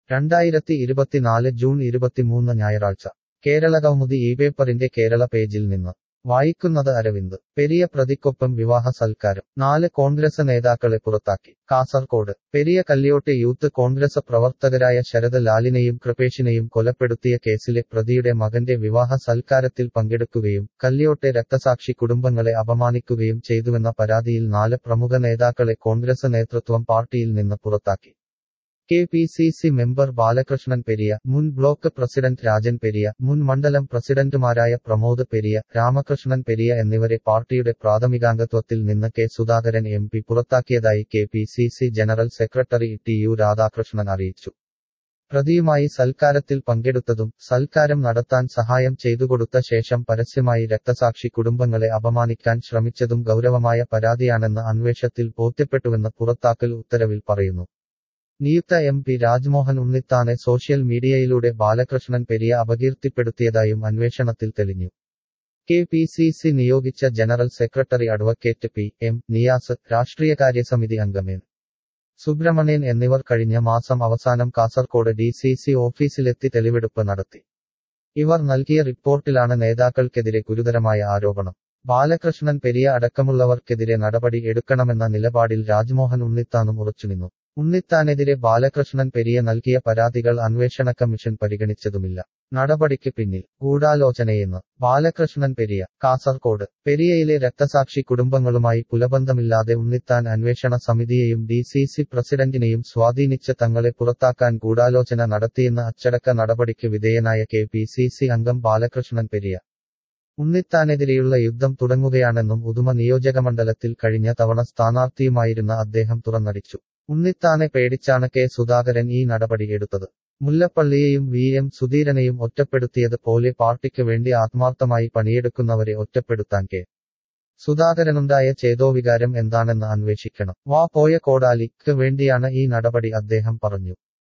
രണ്ടായിരത്തി ഇരുപത്തിനാല് ജൂൺ ഇരുപത്തിമൂന്ന് ഞായറാഴ്ച കേരള കൗമുദി ഈ പേപ്പറിന്റെ കേരള പേജിൽ നിന്ന് വായിക്കുന്നത് അരവിന്ദ് പെരിയ പ്രതിക്കൊപ്പം വിവാഹ സൽക്കാരം നാല് കോൺഗ്രസ് നേതാക്കളെ പുറത്താക്കി കാസർകോട് പെരിയ കല്യോട്ടെ യൂത്ത് കോൺഗ്രസ് പ്രവർത്തകരായ ശരത് ലാലിനെയും കൃപേഷിനെയും കൊലപ്പെടുത്തിയ കേസിലെ പ്രതിയുടെ മകന്റെ വിവാഹ സൽക്കാരത്തിൽ പങ്കെടുക്കുകയും കല്യോട്ടെ രക്തസാക്ഷി കുടുംബങ്ങളെ അപമാനിക്കുകയും ചെയ്തുവെന്ന പരാതിയിൽ നാല് പ്രമുഖ നേതാക്കളെ കോൺഗ്രസ് നേതൃത്വം പാർട്ടിയിൽ നിന്ന് പുറത്താക്കി K P C C member Balakrishnan Periya മുൻ ബ്ലോക്ക് പ്രസിഡന്റ് രാജൻ പെരിയ മുൻ മണ്ഡലം പ്രസിഡന്റുമാരായ പ്രമോദ് പെരിയ രാമകൃഷ്ണൻ പെരിയ എന്നിവരെ പാർട്ടിയുടെ പ്രാഥമികാംഗത്വത്തിൽ നിന്ന് കെ സുധാകരൻ എം പി പുറത്താക്കിയതായി K P C C general secretary T U Radhakrishnan അറിയിച്ചു പ്രതിയുമായി സൽക്കാരത്തിൽ പങ്കെടുത്തതും സൽക്കാരം നടത്താൻ സഹായം ചെയ്തുകൊടുത്ത ശേഷം പരസ്യമായി രക്തസാക്ഷി കുടുംബങ്ങളെ അപമാനിക്കാൻ ശ്രമിച്ചതും ഗൗരവമായ പരാതിയാണെന്ന് അന്വേഷണത്തിൽ ബോധ്യപ്പെട്ടുവെന്ന് പുറത്താക്കൽ ഉത്തരവിൽ പറയുന്നു നിയുക്ത എം പി രാജ്മോഹൻ ഉണ്ണിത്താനെ സോഷ്യൽ മീഡിയയിലൂടെ ബാലകൃഷ്ണൻ പെരിയ അപകീർത്തിപ്പെടുത്തിയതായും അന്വേഷണത്തിൽ തെളിഞ്ഞു കെ പി സി സി നിയോഗിച്ച general secretary advocate P M Niyas രാഷ്ട്രീയകാര്യസമിതി അംഗം എൻ സുബ്രഹ്മണ്യൻ എന്നിവർ കഴിഞ്ഞ മാസം അവസാനം കാസർകോട് ഡി സി സി ഓഫീസിലെത്തി തെളിവെടുപ്പ് നടത്തി ഇവർ നൽകിയ റിപ്പോർട്ടിലാണ് നേതാക്കൾക്കെതിരെ ഗുരുതരമായ ആരോപണം ബാലകൃഷ്ണൻ പെരിയ അടക്കമുള്ളവർക്കെതിരെ നടപടി എടുക്കണമെന്ന നിലപാടിൽ രാജ്മോഹൻ ഉണ്ണിത്താനും ഉറച്ചുനിന്നു ഉണ്ണിത്താനെതിരെ ബാലകൃഷ്ണൻ പെരിയ നൽകിയ പരാതികൾ അന്വേഷണ കമ്മീഷൻ പരിഗണിച്ചതുമില്ല നടപടിക്ക് പിന്നിൽ ഗൂഢാലോചനയെന്ന് ബാലകൃഷ്ണൻ പെരിയ കാസർകോട് പെരിയയിലെ രക്തസാക്ഷി കുടുംബങ്ങളുമായി പുലബന്ധമില്ലാതെ ഉണ്ണിത്താൻ അന്വേഷണ സമിതിയെയും ഡി സി സി പ്രസിഡന്റിനെയും സ്വാധീനിച്ച് തങ്ങളെ പുറത്താക്കാൻ ഗൂഢാലോചന നടത്തിയെന്ന് അച്ചടക്ക നടപടിക്ക് വിധേയനായ കെ പി സി സി അംഗം ബാലകൃഷ്ണൻ പെരിയ ഉണ്ണിത്താനെതിരെയുള്ള യുദ്ധം തുടങ്ങുകയാണെന്നും ഉദുമ നിയോജകമണ്ഡലത്തിൽ കഴിഞ്ഞ തവണ സ്ഥാനാർത്ഥിയുമായിരുന്ന അദ്ദേഹം തുറന്നടിച്ചു ഉണ്ണിത്താനെ പേടിച്ചാണ് കെ സുധാകരൻ ഈ നടപടി എടുത്തത് മുല്ലപ്പള്ളിയെയും വി എം സുധീരനെയും ഒറ്റപ്പെടുത്തിയത് പോലെ പാർട്ടിക്ക് വേണ്ടി ആത്മാർത്ഥമായി പണിയെടുക്കുന്നവരെ ഒറ്റപ്പെടുത്താൻ കെ സുധാകരനുണ്ടായ ചേതോവികാരം എന്താണെന്ന് അന്വേഷിക്കണം വാ പോയ കോടാലിക്ക് വേണ്ടിയാണ് ഈ നടപടി അദ്ദേഹം പറഞ്ഞു